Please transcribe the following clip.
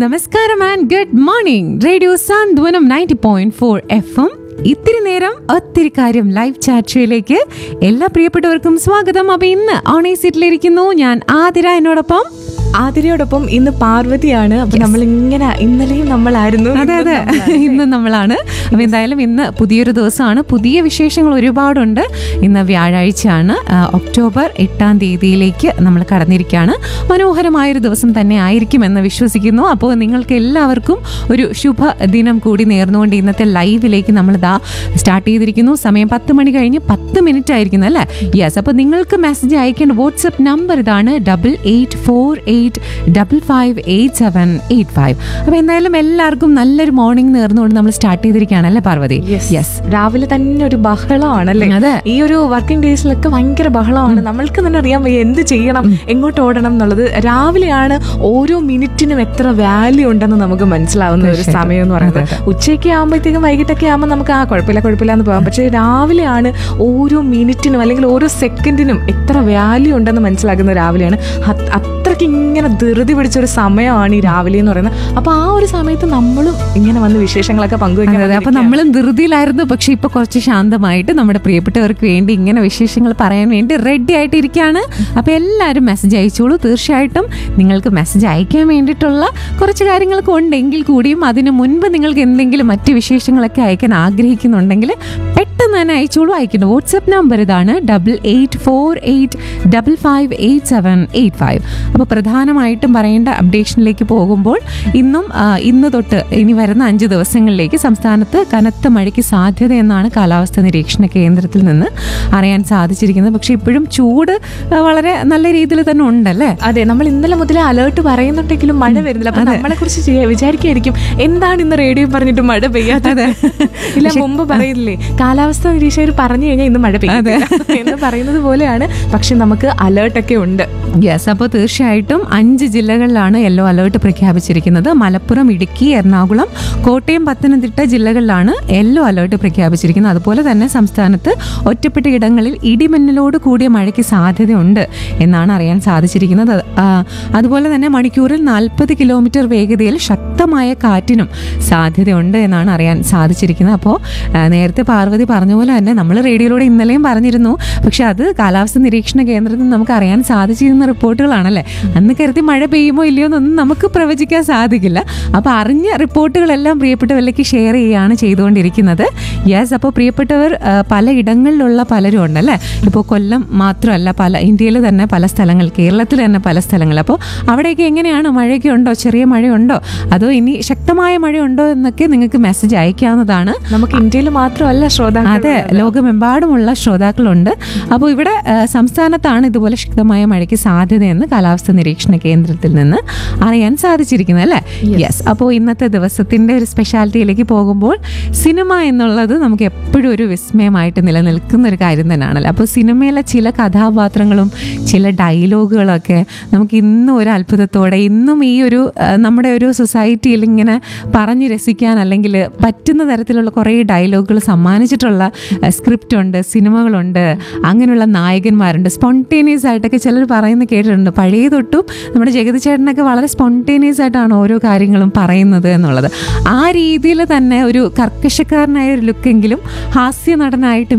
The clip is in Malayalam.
നമസ്കാരം and good morning radio Santhwanam ninety point four F M ഇത്തിരി നേരം ഒത്തിരി കാര്യം ലൈവ് ചാറ്റ് എല്ലാ പ്രിയപ്പെട്ടവർക്കും സ്വാഗതം അപ്പൊ ഇന്ന് ഓണേ സീറ്റിലിരിക്കുന്നു ഞാൻ ആതിര എന്നോടൊപ്പം ആതിരയോടൊപ്പം ഇന്ന് പാർവതിയാണ് അപ്പൊ നമ്മൾ ഇങ്ങനെ ഇന്നലെയും നമ്മളായിരുന്നു അതെ അതെ ഇന്ന് നമ്മളാണ് അപ്പൊ എന്തായാലും ഇന്ന് പുതിയൊരു ദിവസമാണ് പുതിയ വിശേഷങ്ങൾ ഒരുപാടുണ്ട് ഇന്ന് വ്യാഴാഴ്ചയാണ് ആ, ഒക്ടോബർ എട്ടാം തീയതിയിലേക്ക് നമ്മൾ കടന്നിരിക്കുകയാണ് മനോഹരമായൊരു ദിവസം തന്നെ ആയിരിക്കും എന്ന് വിശ്വസിക്കുന്നു അപ്പോൾ നിങ്ങൾക്ക് എല്ലാവർക്കും ഒരു ശുഭ ദിനം കൂടി നേർന്നുകൊണ്ട് ഇന്നത്തെ ലൈവിലേക്ക് നമ്മൾ ഇതാ സ്റ്റാർട്ട് ചെയ്തിരിക്കുന്നു സമയം പത്ത് മണി കഴിഞ്ഞ് പത്ത് മിനിറ്റ് ആയിരിക്കുന്നു അല്ലേ യെസ് അപ്പോൾ നിങ്ങൾക്ക് മെസ്സേജ് അയക്കേണ്ട വാട്സപ്പ് നമ്പർ ഇതാണ് double eight four eight double five eight seven eight five അപ്പോൾ എന്തായാലും എല്ലാവർക്കും നല്ലൊരു മോർണിംഗ് നേർന്നുകൊണ്ട് നമ്മൾ സ്റ്റാർട്ട് ചെയ്തിരിക്കുകയാണ് അല്ലേ പാർവതി യെസ് രാവിലെ തന്നെ ഒരു ബഹളമാണല്ലേ അതെ. ഈ ഒരു വർക്കിംഗ് ഡേയ്സിലൊക്കെ ഭയങ്കര ബഹളമാണ് നമ്മൾക്ക് തന്നെ അറിയാൻ വയ്യ എന്ത് ചെയ്യണം എങ്ങോട്ട് ഓടണം എന്നുള്ളത് രാവിലെയാണ് ഓരോ മിനിറ്റിനും എത്ര വാല്യൂ ഉണ്ടെന്ന് നമുക്ക് മനസ്സിലാവുന്ന ഒരു തീർച്ചയായിട്ടും. സമയം എന്ന് പറയുന്നത് ഉച്ചയ്ക്ക് ആകുമ്പോഴത്തേക്കും വൈകിട്ടൊക്കെ ആകുമ്പോൾ നമുക്ക് ആ കുഴപ്പമില്ല കുഴപ്പമില്ല എന്ന് പോകാം പക്ഷേ രാവിലെയാണ് ഓരോ മിനിറ്റിനും അല്ലെങ്കിൽ ഓരോ സെക്കൻഡിനും എത്ര വാല്യൂ ഉണ്ടെന്ന് മനസ്സിലാക്കുന്ന രാവിലെയാണ് അത് അത്രയ്ക്ക് ഇങ്ങനെ ധൃതി പിടിച്ച ഒരു സമയമാണ് ഈ രാവിലെ എന്ന് പറയുന്നത് അപ്പൊ ആ ഒരു സമയത്ത് നമ്മളും ഇങ്ങനെ വന്ന് വിശേഷങ്ങളൊക്കെ പങ്കുവയ്ക്കാൻ അതെ അപ്പൊ നമ്മളും ധൃതിയിലായിരുന്നു പക്ഷെ ഇപ്പൊ കുറച്ച് ശാന്തമായിട്ട് നമ്മുടെ പ്രിയപ്പെട്ടവർക്ക് വേണ്ടി ഇങ്ങനെ വിശേഷങ്ങൾ പറയാൻ വേണ്ടി റെഡി ആയിട്ട് ഇരിക്കുകയാണ് അപ്പൊ എല്ലാവരും മെസ്സേജ് അയച്ചോളൂ തീർച്ചയായിട്ടും നിങ്ങൾക്ക് മെസ്സേജ് അയക്കാൻ വേണ്ടിയിട്ടുള്ള കുറച്ച് കാര്യങ്ങളൊക്കെ ഉണ്ടെങ്കിൽ കൂടിയും അതിന് മുൻപ് നിങ്ങൾക്ക് എന്തെങ്കിലും മറ്റ് വിശേഷങ്ങളൊക്കെ അയക്കാൻ ആഗ്രഹിക്കുന്നുണ്ടെങ്കിൽ പെട്ടെന്ന് തന്നെ അയച്ചോളൂ അയക്കേണ്ട വാട്സപ്പ് നമ്പർ ഇതാണ് double eight four eight double five eight seven eight five അപ്പോൾ പ്രധാനമായിട്ടും പറയേണ്ട അപ്ഡേഷനിലേക്ക് പോകുമ്പോൾ ഇന്നും ആ, ഇന്ന് തൊട്ട് ഇനി വരുന്ന അഞ്ച് ദിവസങ്ങളിലേക്ക് സംസ്ഥാനത്ത് കനത്ത മഴയ്ക്ക് സാധ്യത എന്നാണ് കാലാവസ്ഥാ നിരീക്ഷണ കേന്ദ്രത്തിൽ നിന്ന് അറിയാൻ സാധിച്ചിരിക്കുന്നത് പക്ഷേ ഇപ്പോഴും ചൂട് ആ, വളരെ നല്ല രീതിയിൽ തന്നെ ഉണ്ടല്ലേ അതെ നമ്മൾ ഇന്നലെ മുതലേ അലേർട്ട് പറയുന്നുണ്ടെങ്കിലും മഴ വരുന്നില്ല അപ്പൊ നമ്മളെ കുറിച്ച് വിചാരിക്കായിരിക്കും എന്താണ് ഇന്ന് റേഡിയോ പറഞ്ഞിട്ട് മഴ പെയ്യാത്തത് ഇല്ല മുമ്പ് പറയില്ലേ കാലാവസ്ഥാ നിരീക്ഷകർ പറഞ്ഞു കഴിഞ്ഞാൽ ഇന്ന് മഴ പെയ്യാതെ എന്ന് പറയുന്നത് പോലെയാണ് പക്ഷെ നമുക്ക് അലേർട്ടൊക്കെ ഉണ്ട് യെസ് അപ്പോൾ തീർച്ചയായിട്ടും അഞ്ച് ജില്ലകളിലാണ് യെല്ലോ അലേർട്ട് പ്രഖ്യാപിച്ചിരിക്കുന്നത് മലപ്പുറം ഇടുക്കി എറണാകുളം കോട്ടയം പത്തനംതിട്ട ജില്ലകളിലാണ് യെല്ലോ അലേർട്ട് പ്രഖ്യാപിച്ചിരിക്കുന്നത് അതുപോലെ തന്നെ സംസ്ഥാനത്ത് ഒറ്റപ്പെട്ട ഇടങ്ങളിൽ ഇടിമിന്നലോട് കൂടിയ മഴയ്ക്ക് സാധ്യതയുണ്ട് എന്നാണ് അറിയാൻ സാധിച്ചിരിക്കുന്നത് ആ, അതുപോലെ തന്നെ മണിക്കൂറിൽ നാൽപ്പത് കിലോമീറ്റർ വേഗതയിൽ ശക്തമായ കാറ്റിനും സാധ്യതയുണ്ട് എന്നാണ് അറിയാൻ സാധിച്ചിരിക്കുന്നത് അപ്പോൾ നേരത്തെ പാർവതി പറഞ്ഞ പോലെ തന്നെ നമ്മൾ റേഡിയോയിലൂടെ ഇന്നലെയും പറഞ്ഞിരുന്നു പക്ഷെ അത് കാലാവസ്ഥ നിരീക്ഷണ കേന്ദ്രത്തിൽ നിന്ന് നമുക്ക് അറിയാൻ സാധിച്ചിരുന്ന റിപ്പോർട്ടുകളാണല്ലേ അന്ന് കരുതി മഴ പെയ്യുമോ ഇല്ലയോ എന്നൊന്നും നമുക്ക് പ്രവചിക്കാൻ സാധിക്കില്ല അപ്പോൾ അറിഞ്ഞ റിപ്പോർട്ടുകളെല്ലാം പ്രിയപ്പെട്ടവരിലേക്ക് ഷെയർ ചെയ്യുകയാണ് ചെയ്തുകൊണ്ടിരിക്കുന്നത് യെസ് അപ്പോൾ പ്രിയപ്പെട്ടവർ ആ, പല ഇടങ്ങളിലുള്ള പലരും ഉണ്ടല്ലേ ഇപ്പോൾ കൊല്ലം മാത്രമല്ല പല ഇന്ത്യയിൽ തന്നെ പല സ്ഥലങ്ങൾ കേരളത്തിൽ തന്നെ പല സ്ഥലങ്ങൾ അപ്പോൾ അവിടെയൊക്കെ എങ്ങനെയാണ് മഴയൊക്കെ ഉണ്ടോ ചെറിയ മഴയുണ്ടോ അതോ ഇനി ശക്തമായ മഴയുണ്ടോ എന്നൊക്കെ നിങ്ങൾക്ക് മെസ്സേജ് അയക്കാവുന്നതാണ് നമുക്ക് ഇന്ത്യയിൽ മാത്രമല്ല ശ്രോതാക്കൾ അതെ ലോകമെമ്പാടുമുള്ള ശ്രോതാക്കളുണ്ട് അപ്പോൾ ഇവിടെ ആ, സംസ്ഥാനത്താണ് ഇതുപോലെ ശക്തമായ മഴയ്ക്ക് സാധ്യതയെന്ന് കാലാവസ്ഥ നിരീക്ഷണ കേന്ദ്രത്തിൽ നിന്ന് അറിയാൻ സാധിച്ചിരിക്കുന്നത് അല്ലേ യെസ് അപ്പോൾ ഇന്നത്തെ ദിവസത്തിന്റെ ഒരു സ്പെഷ്യാലിറ്റിയിലേക്ക് പോകുമ്പോൾ സിനിമ എന്നുള്ളത് നമുക്ക് എപ്പോഴും ഒരു വിസ്മയമായിട്ട് നിലനിൽക്കുന്ന ഒരു കാര്യം തന്നെയാണല്ലോ അപ്പോൾ സിനിമയിലെ ചില കഥാപാത്രങ്ങളും ചില ഡയലോഗുകളൊക്കെ നമുക്ക് ഇന്നും ഒരു അത്ഭുതത്തോടെ ഇന്നും ഈ ഒരു ആ, നമ്മുടെ ഒരു സൊസൈറ്റിയിൽ ഇങ്ങനെ പറഞ്ഞു രസിക്കാൻ അല്ലെങ്കിൽ പറ്റുന്ന തരത്തിലുള്ള കുറേ ഡയലോഗുകൾ സമ്മാനിച്ചിട്ടുള്ള സ്ക്രിപ്റ്റ് ഉണ്ട് സിനിമകളുണ്ട് അങ്ങനെയുള്ള നായകന്മാരുണ്ട് സ്പോണ്ടേനിയസ് ആയിട്ടൊക്കെ ചിലർ പറയുന്നത് കേട്ടിട്ടുണ്ട് പഴയ തൊട്ടും നമ്മുടെ ജഗതി ചേട്ടനൊക്കെ വളരെ സ്പോണ്ടേനിയസ് ആയിട്ടാണ് ഓരോ കാര്യങ്ങളും പറയുന്നത് എന്നുള്ളത് ആ രീതിയിൽ തന്നെ ഒരു കർക്കശക്കാരനായ ഒരു ലുക്കെങ്കിലും ഹാസ്യ നടനായിട്ട്